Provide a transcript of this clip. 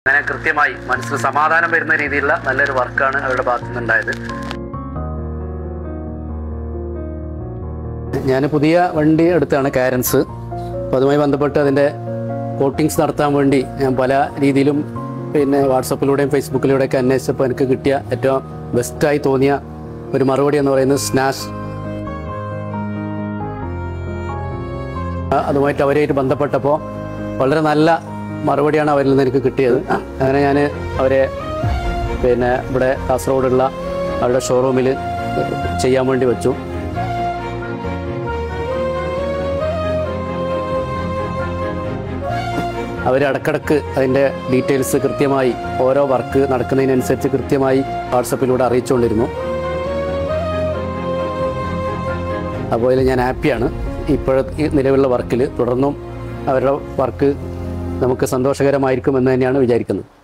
അങ്ങനെ കൃത്യമായി മനസ്സിൽ സമാധാനം വരുന്ന രീതിയിലുള്ള നല്ലൊരു വർക്കാണ് അവരുടെ ഭാഗത്തു നിന്നുണ്ടായത് ഞാൻ പുതിയ വണ്ടി എടുത്താണ് കാരൻസ് അപ്പോൾ അതുമായി ബന്ധപ്പെട്ട് അതിൻ്റെ കോട്ടിങ്സ് നടത്താൻ വേണ്ടി ഞാൻ പല രീതിയിലും പിന്നെ വാട്സപ്പിലൂടെയും ഫേസ്ബുക്കിലൂടെയൊക്കെ അന്വേഷിച്ചപ്പോൾ എനിക്ക് കിട്ടിയ ഏറ്റവും ബെസ്റ്റായി തോന്നിയ ഒരു മറുപടി എന്ന് പറയുന്നത് സ്നാഷ് അതുമായിട്ട് അവരായിട്ട് ബന്ധപ്പെട്ടപ്പോൾ വളരെ നല്ല മറുപടിയാണ് അവരിൽ നിന്ന് എനിക്ക് കിട്ടിയത് അങ്ങനെ ഞാൻ അവരെ പിന്നെ ഇവിടെ കാസർഗോഡുള്ള അവരുടെ ഷോറൂമിൽ ചെയ്യാൻ വേണ്ടി വെച്ചു അവർ ഇടക്കിടക്ക് അതിൻ്റെ ഡീറ്റെയിൽസ് കൃത്യമായി ഓരോ വർക്ക് നടക്കുന്നതിനനുസരിച്ച് കൃത്യമായി വാട്സപ്പിലൂടെ അറിയിച്ചുകൊണ്ടിരുന്നു അപ്പോൾ അതിൽ ഞാൻ ഹാപ്പിയാണ് ഇപ്പോഴത്തെ നിലവിലുള്ള വർക്കിൽ തുടർന്നും അവരുടെ വർക്ക് നമുക്ക് സന്തോഷകരമായിരിക്കുമെന്ന് തന്നെയാണ് വിചാരിക്കുന്നത്